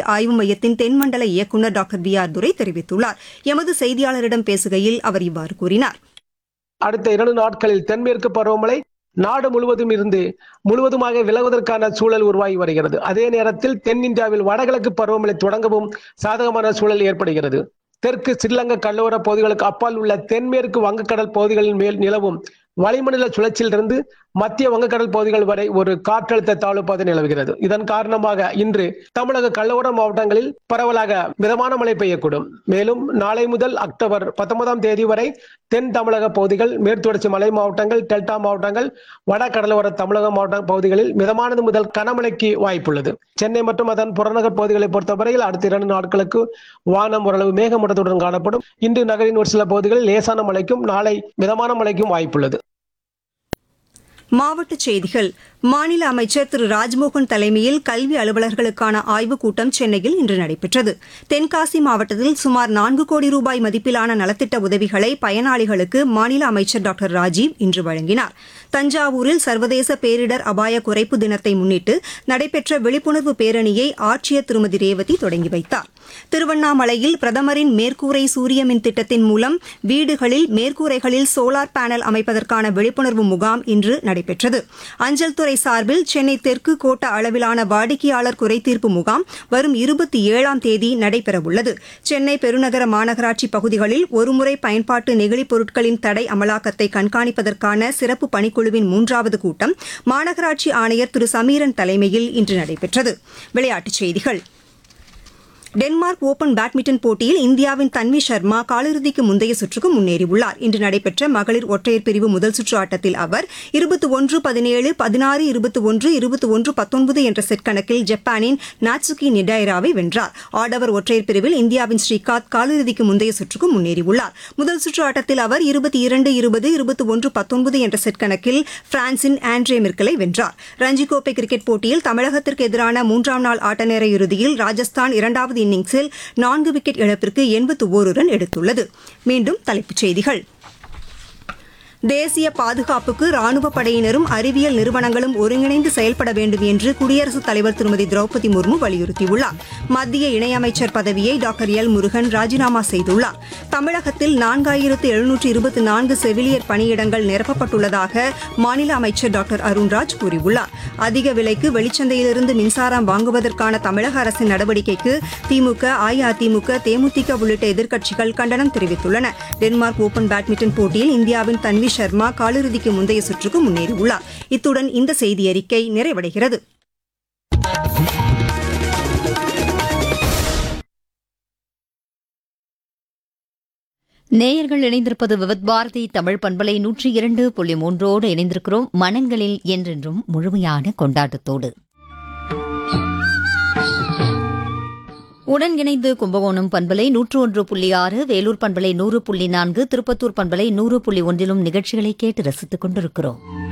ஆய்வு மையத்தின் தென்மண்டல இயக்குநர் டாக்டர் பி ஆர் துரை தெரிவித்துள்ளார் எமது செய்தியாளரிடம் பேசுகையில் அவர் இவ்வாறு கூறினார் அடுத்த இரண்டு நாட்களில் தென்மேற்கு பருவமழை நாடு முழுவதும் இருந்து முழுவதுமாக விலகுவதற்கான சூழல் உருவாகி வருகிறது அதே நேரத்தில் தென்னிந்தியாவில் வடகிழக்கு பருவமழை தொடங்கவும் சாதகமான சூழல் ஏற்படுகிறது தெற்கு ஸ்ரீலங்கா கடலோர பகுதிகளுக்கு அப்பால் உள்ள தென்மேற்கு வங்கக்கடல் பகுதிகளின் மேல் நிலவும் வளிமண்டல சுழற்சியிலிருந்து மத்திய வங்கக்கடல் பகுதிகள் வரை ஒரு காற்றழுத்த தாழ்வு பாதை நிலவுகிறது இதன் காரணமாக இன்று தமிழக கடலோர மாவட்டங்களில் பரவலாக மிதமான மழை பெய்யக்கூடும் மேலும் நாளை முதல் அக்டோபர் பத்தொன்பதாம் தேதி வரை தென் தமிழக பகுதிகள் மேற்குத்தொடர்ச்சி மலை மாவட்டங்கள் டெல்டா மாவட்டங்கள் வட கடலோர தமிழக மாவட்ட பகுதிகளில் மிதமானது முதல் கனமழைக்கு வாய்ப்புள்ளது சென்னை மற்றும் அதன் புறநகர் பகுதிகளை பொறுத்தவரையில் அடுத்த இரண்டு நாட்களுக்கு வானம் ஓரளவு மேகமூட்டத்துடன் காணப்படும் இன்று நகரின் ஒரு சில பகுதிகளில் லேசான மழைக்கும் நாளை மிதமான மழைக்கும் வாய்ப்புள்ளது மாவட்டச் செய்திகள் மாநில அமைச்சர் திரு ராஜ்மோகன் தலைமையில் கல்வி அலுவலர்களுக்கான ஆய்வுக் கூட்டம் சென்னையில் இன்று நடைபெற்றது தென்காசி மாவட்டத்தில் சுமார் நான்கு கோடி ரூபாய் மதிப்பிலான நலத்திட்ட உதவிகளை பயனாளிகளுக்கு மாநில அமைச்சர் டாக்டர் ராஜீவ் இன்று வழங்கினார் தஞ்சாவூரில் சர்வதேச பேரிடர் அபாய குறைப்பு தினத்தை முன்னிட்டு நடைபெற்ற விழிப்புணர்வு பேரணியை ஆட்சியர் திருமதி ரேவதி தொடங்கி வைத்தார் திருவண்ணாமலையில் பிரதமரின் மேற்கூரை சூரிய மின் திட்டத்தின் மூலம் வீடுகளில் மேற்கூரைகளில் சோலார் பேனல் அமைப்பதற்கான விழிப்புணர்வு முகாம் இன்று நடைபெற்றது அஞ்சல் துறை சார்பில் சென்னை தெற்கு கோட்ட அளவிலான வாடிக்கையாளர் குறைதீர்ப்பு முகாம் வரும் இருபத்தி ஏழாம் தேதி நடைபெறவுள்ளது சென்னை பெருநகர மாநகராட்சி பகுதிகளில் ஒருமுறை பயன்பாட்டு நெகிழிப் பொருட்களின் தடை அமலாக்கத்தை கண்காணிப்பதற்கான சிறப்பு பணிக்குழுவின் மூன்றாவது கூட்டம் மாநகராட்சி ஆணையர் திரு சமீரன் தலைமையில் இன்று நடைபெற்றது விளையாட்டுச் செய்திகள் டென்மார்க் ஓபன் பேட்மிண்டன் போட்டியில் இந்தியாவின் தன்வி சர்மா காலிறுதிக்கு முந்தைய சுற்றுக்கு முன்னேறியுள்ளார் இன்று நடைபெற்ற மகளிர் ஒற்றையர் பிரிவு முதல் சுற்று ஆட்டத்தில் அவர் இருபத்தி ஒன்று பதினேழு பதினாறு இருபத்தி ஒன்று இருபத்தி ஒன்று பத்தொன்பது என்ற செட் கணக்கில் ஜப்பானின் நாட்சுகி நிடாயராவை வென்றார் ஆடவர் ஒற்றையர் பிரிவில் இந்தியாவின் ஸ்ரீகாந்த் காலிறுதிக்கு முந்தைய சுற்றுக்கு முன்னேறியுள்ளார் முதல் சுற்று ஆட்டத்தில் அவர் இருபத்தி இரண்டு இருபது இருபத்தி ஒன்று பத்தொன்பது என்ற செட் கணக்கில் பிரான்சின் ஆண்ட்ரே மிர்கலை வென்றார் ரஞ்சி கோப்பை கிரிக்கெட் போட்டியில் தமிழகத்திற்கு எதிரான மூன்றாம் நாள் ஆட்ட நேர இறுதியில் ராஜஸ்தான் இரண்டாவது இன்னிங்ஸில் நான்கு விக்கெட் இழப்பிற்கு எண்பத்து ஓரு ரன் எடுத்துள்ளது மீண்டும் தலைப்புச் செய்திகள் தேசிய பாதுகாப்புக்கு ராணுவ படையினரும் அறிவியல் நிறுவனங்களும் ஒருங்கிணைந்து செயல்பட வேண்டும் என்று குடியரசுத் தலைவர் திருமதி திரௌபதி முர்மு வலியுறுத்தியுள்ளார் மத்திய இணையமைச்சர் பதவியை டாக்டர் எல் முருகன் ராஜினாமா செய்துள்ளார் தமிழகத்தில் நான்காயிரத்து எழுநூற்று இருபத்தி நான்கு செவிலியர் பணியிடங்கள் நிரப்பப்பட்டுள்ளதாக மாநில அமைச்சர் டாக்டர் அருண்ராஜ் கூறியுள்ளார் அதிக விலைக்கு வெளிச்சந்தையிலிருந்து மின்சாரம் வாங்குவதற்கான தமிழக அரசின் நடவடிக்கைக்கு திமுக அஇஅதிமுக தேமுதிக உள்ளிட்ட எதிர்க்கட்சிகள் கண்டனம் தெரிவித்துள்ளன டென்மார்க் ஓபன் பேட்மிண்டன் போட்டியில் இந்தியாவின் தன்வி சர்மா காலிறுதிக்கு முந்தைய சுற்றுக்கு முன்னேறியுள்ளார் இத்துடன் இந்த செய்தி அறிக்கை நிறைவடைகிறது நேயர்கள் இணைந்திருப்பது விவத் பாரதி தமிழ் பண்பலை நூற்றி இரண்டு புள்ளி மூன்றோடு இணைந்திருக்கிறோம் மனங்களில் என்றென்றும் முழுமையான கொண்டாட்டத்தோடு உடன் இணைந்து கும்பகோணம் பண்பலை நூற்று ஒன்று புள்ளி ஆறு வேலூர் பண்பலை நூறு புள்ளி நான்கு திருப்பத்தூர் பண்பலை நூறு புள்ளி ஒன்றிலும் நிகழ்ச்சிகளை கேட்டு ரசித்துக் கொண்டிருக்கிறோம்